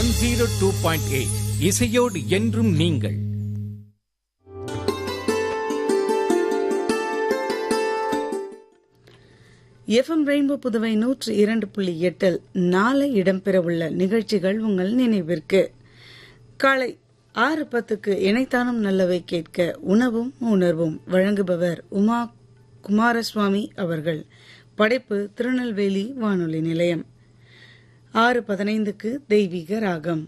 One zero two point eight இசையோடு என்றும் நீங்கள் எஃப்எம் ரெயின்போ புதுவை நூற்று இரண்டு புள்ளி எட்டில் நாளை இடம்பெறவுள்ள நிகழ்ச்சிகள் உங்கள் நினைவிற்கு காலை ஆறு பத்துக்கு இணைத்தானும் நல்லவை கேட்க உணவும் உணர்வும் வழங்குபவர் உமா குமாரசுவாமி அவர்கள் படைப்பு திருநெல்வேலி வானொலி நிலையம் ஆறு பதினைந்துக்கு தெய்வீக ராகம்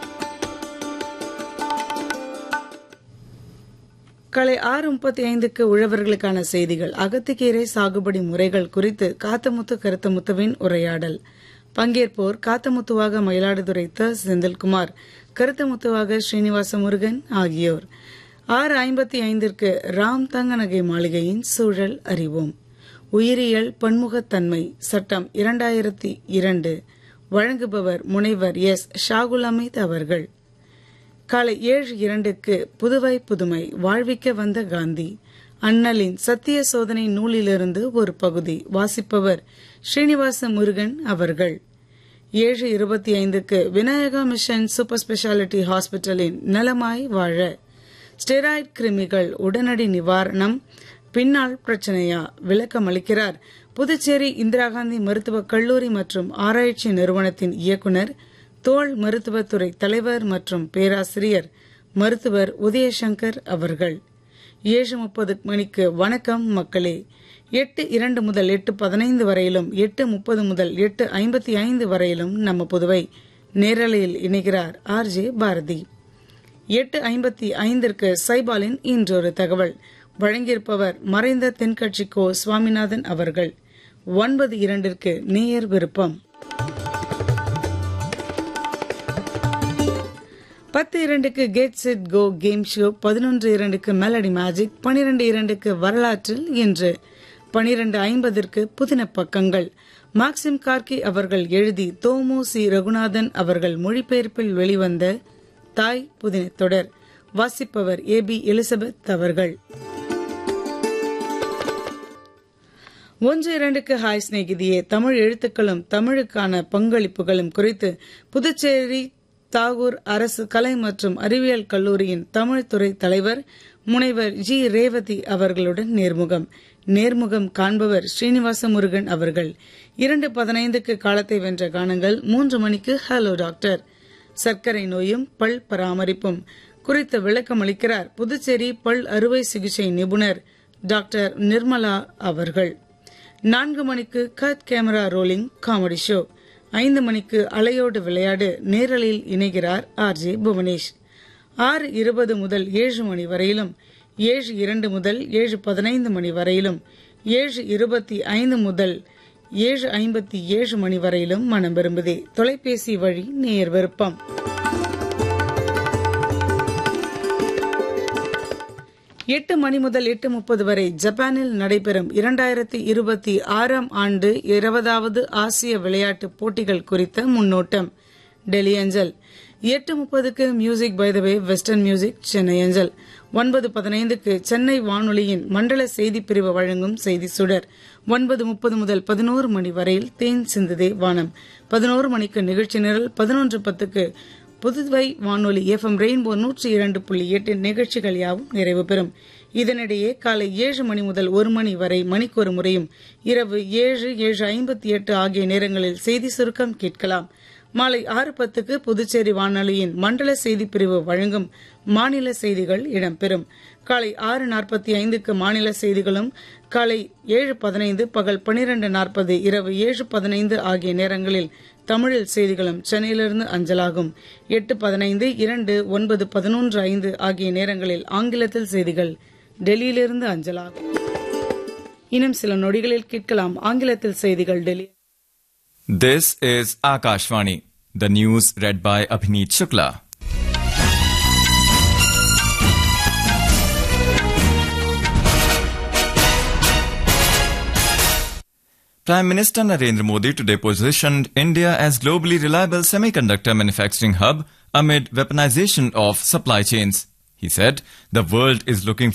காலை ஆறு முப்பத்தி ஐந்துக்கு உழவர்களுக்கான செய்திகள் அகத்திக்கீரை சாகுபடி முறைகள் குறித்து காத்தமுத்து கருத்தமுத்துவின் உரையாடல் பங்கேற்போர் காத்தமுத்துவாக மயிலாடுதுறை த செந்தில்குமார் கருத்தமுத்துவாக ஸ்ரீனிவாச முருகன் ஆகியோர் ஆறு ஐம்பத்தி ஐந்திற்கு ராம் தங்கநகை மாளிகையின் சூழல் அறிவோம் உயிரியல் பன்முகத்தன்மை சட்டம் இரண்டாயிரத்தி இரண்டு வழங்குபவர் முனைவர் எஸ் ஷாகுல் அமீத் அவர்கள் காலை ஏழு இரண்டுக்கு புதுவை புதுமை வாழ்விக்க வந்த காந்தி அண்ணலின் சத்திய சோதனை நூலிலிருந்து ஒரு பகுதி வாசிப்பவர் ஸ்ரீனிவாச முருகன் அவர்கள் ஏழு இருபத்தி ஐந்துக்கு விநாயகா மிஷன் சூப்பர் ஸ்பெஷாலிட்டி ஹாஸ்பிட்டலின் நலமாய் வாழ ஸ்டெராய்ட் கிருமிகள் உடனடி நிவாரணம் பின்னால் பிரச்சனையா விளக்கம் அளிக்கிறார் புதுச்சேரி இந்திரா காந்தி மருத்துவக் கல்லூரி மற்றும் ஆராய்ச்சி நிறுவனத்தின் இயக்குநர் தோல் மருத்துவத்துறை தலைவர் மற்றும் பேராசிரியர் மருத்துவர் உதயசங்கர் அவர்கள் ஏழு முப்பது மணிக்கு வணக்கம் மக்களே எட்டு இரண்டு முதல் எட்டு பதினைந்து வரையிலும் எட்டு முப்பது முதல் எட்டு ஐம்பத்தி ஐந்து வரையிலும் நம்ம புதுவை நேரலையில் இணைகிறார் ஆர் ஜே பாரதி எட்டு ஐம்பத்தி ஐந்திற்கு சைபாலின் இன்றொரு தகவல் வழங்கியிருப்பவர் மறைந்த தென்கட்சி கோ சுவாமிநாதன் அவர்கள் ஒன்பது இரண்டிற்கு நேயர் விருப்பம் பத்து இரண்டுக்கு get set go game show பதினொன்று இரண்டுக்கு மெலடி மேஜிக் பனிரெண்டு இரண்டுக்கு வரலாற்றில் இன்று பனிரெண்டு ஐம்பதற்கு புதின பக்கங்கள் மாக்சிம் கார்கி அவர்கள் எழுதி தோமு சி ரகுநாதன் அவர்கள் மொழிபெயர்ப்பில் வெளிவந்த தாய் புதின தொடர் வாசிப்பவர் ஏ பி எலிசபெத் அவர்கள் ஒன்று இரண்டுக்கு ஹாய் சிநேகிதியே தமிழ் எழுத்துக்களும் தமிழுக்கான பங்களிப்புகளும் குறித்து புதுச்சேரி தாகூர் அரசு கலை மற்றும் அறிவியல் கல்லூரியின் தமிழ் துறை தலைவர் முனைவர் ஜி ரேவதி அவர்களுடன் நேர்முகம் நேர்முகம் காண்பவர் ஸ்ரீனிவாச முருகன் அவர்கள் இரண்டு பதினைந்துக்கு காலத்தை வென்ற கானங்கள் மூன்று மணிக்கு ஹலோ டாக்டர் சர்க்கரை நோயும் பல் பராமரிப்பும் குறித்த விளக்கம் அளிக்கிறார் புதுச்சேரி பல் அறுவை சிகிச்சை நிபுணர் டாக்டர் நிர்மலா அவர்கள் நான்கு மணிக்கு cut camera rolling comedy show ஐந்து மணிக்கு அலையோடு விளையாடு நேரலில் இணைகிறார் ஆர் ஜே புவனேஷ் ஆறு இருபது முதல் ஏழு மணி வரையிலும் ஏழு இரண்டு முதல் ஏழு பதினைந்து மணி வரையிலும் ஏழு இருபத்தி ஐந்து முதல் ஏழு ஐம்பத்தி ஏழு மணி வரையிலும் மனம் விரும்புதே தொலைபேசி வழி நேர் விருப்பம் எட்டு மணி முதல் எட்டு முப்பது வரை ஜப்பானில் நடைபெறும் இரண்டாயிரத்தி இருபத்தி ஆறாம் ஆண்டு இருபதாவது ஆசிய விளையாட்டுப் போட்டிகள் குறித்த முன்னோட்டம் டெல்லி அஞ்சல் எட்டு முப்பதுக்கு music by the way western music Chennai அஞ்சல் ஒன்பது பதினைந்துக்கு சென்னை வானொலியின் மண்டல செய்திப் பிரிவு வழங்கும் செய்தி சுடர் ஒன்பது முப்பது முதல் பதினோரு மணி வரையில் தேன் சிந்துதே வானம் பதினோரு மணிக்கு நிகழ்ச்சி நிரல் பதினொன்று பத்துக்கு புதுவை வானொலி எஃப்எம் ரெயின்போ நூற்றி இரண்டு புள்ளி எட்டு நிகழ்ச்சிகள் யாவும் நிறைவு பெறும் இதனிடையே காலை ஏழு மணி முதல் ஒரு மணி வரை மணிக்கொரு முறையும் இரவு ஏழு ஏழு ஐம்பத்தி எட்டு ஆகிய நேரங்களில் செய்தி சுருக்கம் கேட்கலாம் மாலை ஆறு பத்துக்கு புதுச்சேரி வானொலியின் மண்டல செய்திப் பிரிவு வழங்கும் மாநில செய்திகள் இடம்பெறும் காலை ஆறு நாற்பத்தி ஐந்துக்கு மாநில செய்திகளும் காலை ஏழு பதினைந்து பகல் பனிரெண்டு நாற்பது இரவு ஏழு பதினைந்து ஆகிய நேரங்களில் தமிழில் செய்திகளும் சென்னையிலிருந்து அஞ்சலாகும் எட்டு பதினைந்து இரண்டு ஒன்பது பதினொன்று ஐந்து ஆகிய நேரங்களில் ஆங்கிலத்தில் செய்திகள் டெல்லியிலிருந்து அஞ்சலாகும் இன்னும் சில நொடிகளில் கேட்கலாம் ஆங்கிலத்தில் செய்திகள் Delhi This is Akashvani. The news read by Abhineet Shukla. Prime Minister Narendra Modi today positioned India as globally reliable semiconductor manufacturing hub amid weaponization of supply chains. He said the world is looking